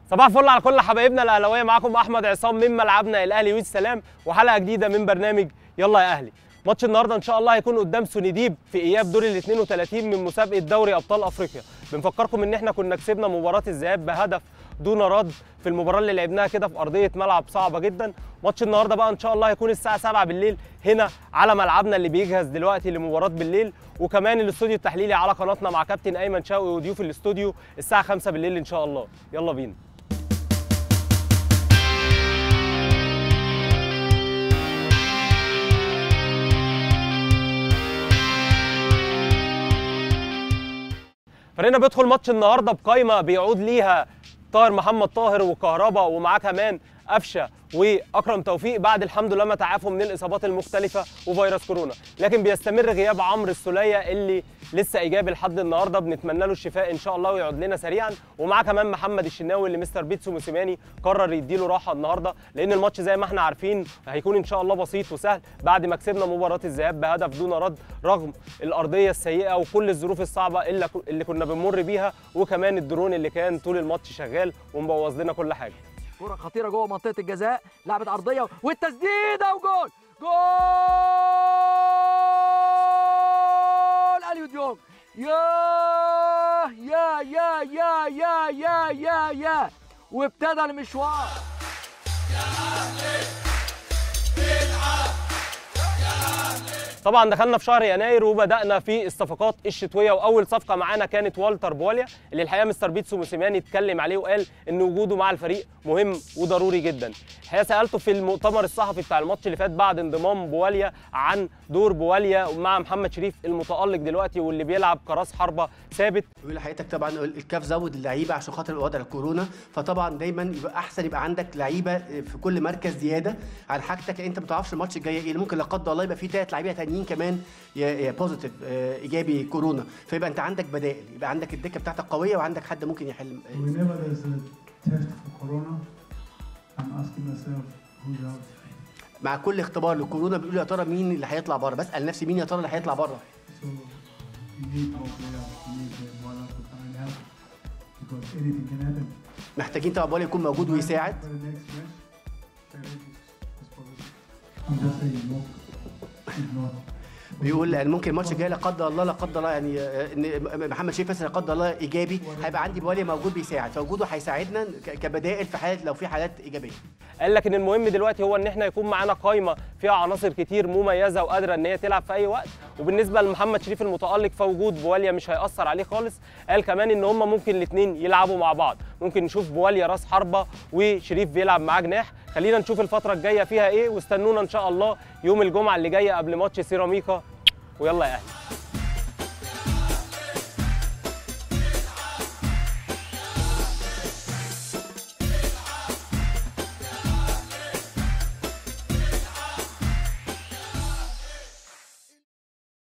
صباح الفل على كل حبايبنا الاهلاويه معاكم احمد عصام من ملعبنا الاهلي والسلام وحلقه جديده من برنامج يلا يا اهلي ماتش النهارده ان شاء الله هيكون قدام سونيديب في اياب دور ال 32 من مسابقه دوري ابطال افريقيا بنفكركم ان احنا كنا كسبنا مباراه الذهاب بهدف دون رد في المباراه اللي لعبناها كده في ارضيه ملعب صعبه جدا ماتش النهارده بقى ان شاء الله هيكون الساعه 7 بالليل هنا على ملعبنا اللي بيجهز دلوقتي لمباراه بالليل وكمان الاستوديو التحليلي على قناتنا مع كابتن ايمن شوقي وضيوف الاستوديو الساعه 5 بالليل ان شاء الله يلا بينا فريقنا بيدخل ماتش النهارده بقايمه بيعود ليها طاهر محمد طاهر وكهربا ومعاه كمان قفشه واكرم توفيق بعد الحمد لله ما تعافوا من الاصابات المختلفه وفيروس كورونا لكن بيستمر غياب عمرو السوليه اللي لسه ايجابي لحد النهارده بنتمنى له الشفاء ان شاء الله ويقعد لنا سريعا ومعاه كمان محمد الشناوي اللي مستر بيتسو موسيماني قرر يديله راحه النهارده لان الماتش زي ما احنا عارفين هيكون ان شاء الله بسيط وسهل بعد ما كسبنا مباراه الذهاب بهدف دون رد رغم الارضيه السيئه وكل الظروف الصعبه اللي اللي كنا بنمر بيها وكمان الدرون اللي كان طول الماتش شغال ومبوظ لنا كل حاجه كرة خطيرة جوه منطقة الجزاء لعبة عرضية والتسديدة وجول جول اليو ديونج يا يا يا يا يا يا يا يا وابتدى المشوار طبعا دخلنا في شهر يناير وبدانا في الصفقات الشتويه واول صفقه معانا كانت والتر بواليا اللي الحقيقه مستر بيتسو موسيماني اتكلم عليه وقال ان وجوده مع الفريق مهم وضروري جدا الحقيقه سالته في المؤتمر الصحفي بتاع الماتش اللي فات بعد انضمام بواليا عن دور بواليا مع محمد شريف المتالق دلوقتي واللي بيلعب كراس حربه ثابت بيقول لحضرتك طبعا الكاف زود اللعيبه عشان خاطر وضع الكورونا فطبعا دايما يبقى احسن يبقى عندك لعيبه في كل مركز زياده عن حاجتك انت ما تعرفش الماتش الجاي ايه ممكن لا قدر الله يبقى في ثلاث لعيبه تانيين كمان بوزيتيف ايجابي كورونا فيبقى انت عندك بدائل يبقى عندك الدكه بتاعتك قويه وعندك حد ممكن يحل Whenever there's a test for corona, I'm asking myself who's out. مع كل اختبار للكورونا بيقول يا ترى مين اللي هيطلع بره بسال نفسي مين يا ترى اللي هيطلع بره So you need more players, you need uh, Walla to come and help because anything can happen. محتاجين طبعا بولا يكون موجود ويساعد For the next match, Ferretti is positive. I'm just saying no. Ignore. بيقول يعني ممكن الماتش الجاي لا قدر الله لا قدر الله يعني آه، ان محمد شريف مثلا لا قدر الله ايجابي هيبقى عندي بوالي موجود بيساعد فوجوده هيساعدنا ك- كبدائل في حاله لو في حالات ايجابيه قال لك ان المهم دلوقتي هو ان احنا يكون معانا قايمه فيها عناصر كتير مميزه وقادره ان هي تلعب في اي وقت وبالنسبه لمحمد شريف المتالق فوجود بواليا مش هياثر عليه خالص قال كمان ان هم ممكن الاثنين يلعبوا مع بعض ممكن نشوف بواليا راس حربه وشريف بيلعب معاه جناح خلينا نشوف الفتره الجايه فيها ايه واستنونا ان شاء الله يوم الجمعه اللي جايه قبل ماتش سيراميكا ويلا يا اهلي